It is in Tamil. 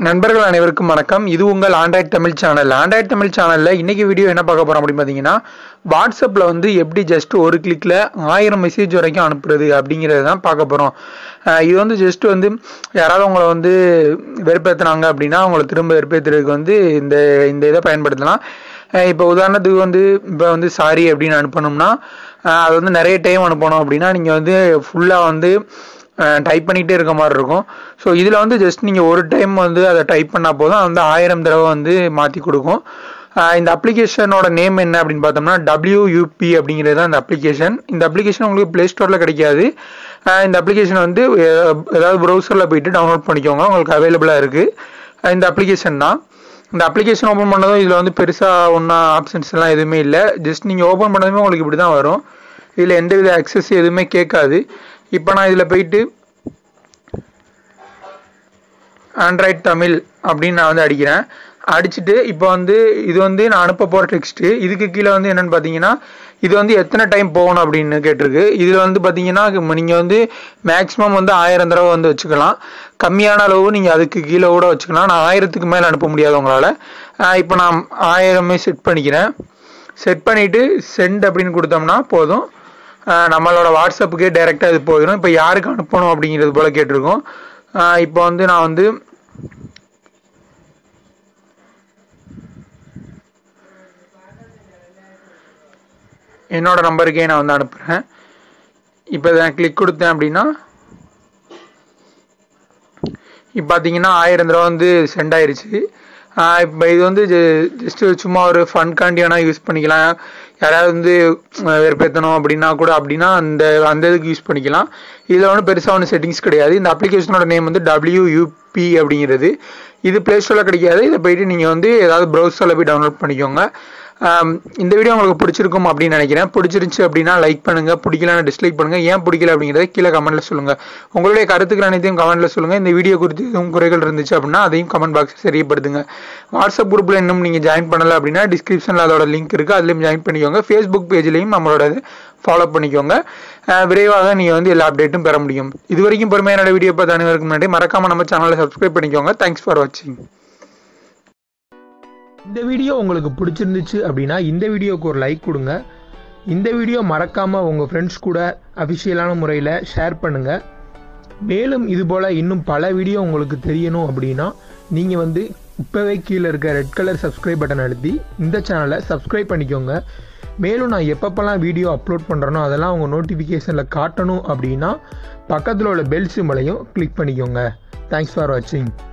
நண்பர்கள் அனைவருக்கும் வணக்கம் இது உங்கள் Android Tamil channel Android Tamil சேனலில் இன்னைக்கு வீடியோ என்ன பார்க்க போகிறோம் அப்படின்னு பார்த்தீங்கன்னா வாட்ஸ்அப்பில் வந்து எப்படி ஜஸ்ட் ஒரு கிளிக்கில் ஆயிரம் மெசேஜ் வரைக்கும் அனுப்புறது அப்படிங்கிறது தான் பார்க்க போகிறோம் இது வந்து ஜஸ்ட் வந்து யாராவது உங்களை வந்து வெறுப்பேற்றுனாங்க அப்படின்னா அவங்களை திரும்ப வெறுப்பேற்றுறதுக்கு வந்து இந்த இந்த இதை பயன்படுத்தலாம் அஹ் இப்போ உதாரணத்துக்கு வந்து இப்போ வந்து சாரி அப்படின்னு அனுப்பணும்னா அஹ் அது வந்து நிறைய டைம் அனுப்பணும் அப்படின்னா நீங்கள் வந்து ஃபுல்லாக வந்து டைப் பண்ணிகிட்டே இருக்க மாதிரி இருக்கும் ஸோ இதில் வந்து ஜஸ்ட் நீங்கள் ஒரு டைம் வந்து அதை டைப் பண்ணால் போதும் அது வந்து ஆயிரம் தடவை வந்து மாற்றி கொடுக்கும் அஹ் இந்த அப்ளிகேஷனோட நேம் என்ன அப்படின்னு பார்த்தோம்னா WUP அப்படிங்கிறது தான் இந்த அப்ளிகேஷன் இந்த அப்ளிகேஷன் உங்களுக்கு ப்ளே ஸ்டோரில் கிடைக்காது அஹ் இந்த அப்ளிகேஷன் வந்து எ- ஏதாவது ப்ரௌசரில் போயிட்டு டவுன்லோட் பண்ணிக்கோங்க உங்களுக்கு அவைலபிளாக இருக்குது இந்த அப்ளிகேஷன் தான் இந்த அப்ளிகேஷன் ஓப்பன் பண்ணதும் இதில் வந்து பெருசாக ஒன்றும் ஆப்ஷன்ஸ் எல்லாம் எதுவுமே இல்லை ஜஸ்ட் நீங்கள் ஓப்பன் பண்ணதுமே உங்களுக்கு இப்படி தான் வரும் இதில் எந்தவித அக்சஸ் எதுவுமே கேட்காது இப்போ நான் இதில் போயிட்டு ஆண்ட்ராய்ட் தமிழ் அப்படின்னு நான் வந்து அடிக்கிறேன் அடிச்சுட்டு இப்போ வந்து இது வந்து நான் அனுப்ப போகிற டெக்ஸ்ட்டு இதுக்கு கீழே வந்து என்னென்னு பார்த்தீங்கன்னா இது வந்து எத்தனை டைம் போகணும் அப்படின்னு கேட்டிருக்கு இதில் வந்து பார்த்தீங்கன்னா நீங்கள் வந்து மேக்ஸிமம் வந்து ஆயிரம் தடவை வந்து வச்சுக்கலாம் கம்மியான அளவு நீங்கள் அதுக்கு கீழே கூட வச்சுக்கலாம் நான் ஆயிரத்துக்கு மேலே அனுப்ப முடியாது உங்களால் இப்போ நான் ஆயிரமே செட் பண்ணிக்கிறேன் செட் பண்ணிவிட்டு சென்ட் அப்படின்னு கொடுத்தோம்னா போதும் ஆஹ் நம்மளோட வாட்ஸ்அப்புக்கே டைரெக்டாக இது போயிடும் இப்போ யாருக்கு அனுப்பணும் அப்படிங்கிறது போல் கேட்டிருக்கோம் ஆஹ் இப்போ வந்து நான் வந்து என்னோட நம்பருக்கே நான் வந்து அனுப்புகிறேன் இப்போ நான் கிளிக் கொடுத்தேன் அப்படின்னா இப்போ பார்த்தீங்கன்னா ஆயிரம் தடவை வந்து சென்ட் ஆயிருச்சு இப்போ இது வந்து ஜஸ்ட் சும்மா ஒரு ஃபன் காண்டி வேணால் யூஸ் பண்ணிக்கலாம் யாராவது வந்து அஹ், வெறுப்பேற்றணும் அப்படின்னா கூட அப்படின்னா அந்த அந்த இதுக்கு யூஸ் பண்ணிக்கலாம் இதில் ஒன்றும் பெருசாக ஒன்றும் செட்டிங்ஸ் கிடையாது இந்த அப்ளிகேஷனோட நேம் வந்து WUP அப்படிங்கிறது இது ப்ளே ஸ்டோரில் கிடைக்காது இதை போயிட்டு நீங்கள் வந்து ஏதாவது ப்ரௌசரில் போய் டவுன்லோட் பண்ணிக்கோங்க ஆம், இந்த வீடியோ உங்களுக்கு பிடிச்சிருக்கும் அப்படின்னு நினைக்கிறேன் பிடிச்சிருந்துச்சு அப்படின்னா லைக் பண்ணுங்க பிடிக்கலன்னா டிஸ்லைக் பண்ணுங்க ஏன் பிடிக்கல அப்படிங்கிறத கீழே கமெண்ட்ல சொல்லுங்க உங்களுடைய கருத்துக்கள் அனைத்தையும் கமெண்ட்ல சொல்லுங்க இந்த வீடியோ குறித்து எதுவும் குறைகள் இருந்துச்சு அப்படின்னா அதையும் கமெண்ட் பாக்ஸ் தெரியப்படுத்துங்க வாட்ஸ்அப் குரூப்ல இன்னும் நீங்க ஜாயின் பண்ணல அப்படின்னா டிஸ்கிரிப்ஷன்ல அதோட லிங்க் இருக்கு அதுலயும் ஜாயின் பண்ணிக்கோங்க ஃபேஸ்புக் பேஜ்லயும் நம்மளோட ஃபாலோ பண்ணிக்கோங்க அஹ், விரைவாக நீங்க வந்து எல்லா அப்டேட்டும் பெற முடியும் இது வரைக்கும் பொறுமையான வீடியோ பார்த்து அனைவருக்கும் முன்னாடி மறக்காம நம்ம சேனலை சப்ஸ்கிரைப் பண்ணிக்கோங்க தேங்க்ஸ் ஃபார் வாட்சிங் இந்த வீடியோ உங்களுக்கு பிடிச்சிருந்துச்சு அப்படின்னா இந்த வீடியோக்கு ஒரு லைக் கொடுங்க இந்த வீடியோ மறக்காமல் உங்கள் ஃப்ரெண்ட்ஸ் கூட அஃபிஷியலான முறையில் ஷேர் பண்ணுங்கள் மேலும் இது போல் இன்னும் பல வீடியோ உங்களுக்கு தெரியணும் அப்படின்னா நீங்கள் வந்து இப்போவே கீழே இருக்க ரெட் கலர் சப்ஸ்கிரைப் பட்டன் அழுத்தி இந்த சேனலை சப்ஸ்கிரைப் பண்ணிக்கோங்க மேலும் நான் எப்பப்பெல்லாம் வீடியோ அப்லோட் பண்ணுறேனோ அதெல்லாம் உங்கள் நோட்டிஃபிகேஷனில் காட்டணும் அப்படின்னா பக்கத்தில் உள்ள பெல் சிம்பளையும் கிளிக் பண்ணிக்கோங்க தேங்க்ஸ் ஃபார் வாட்சிங்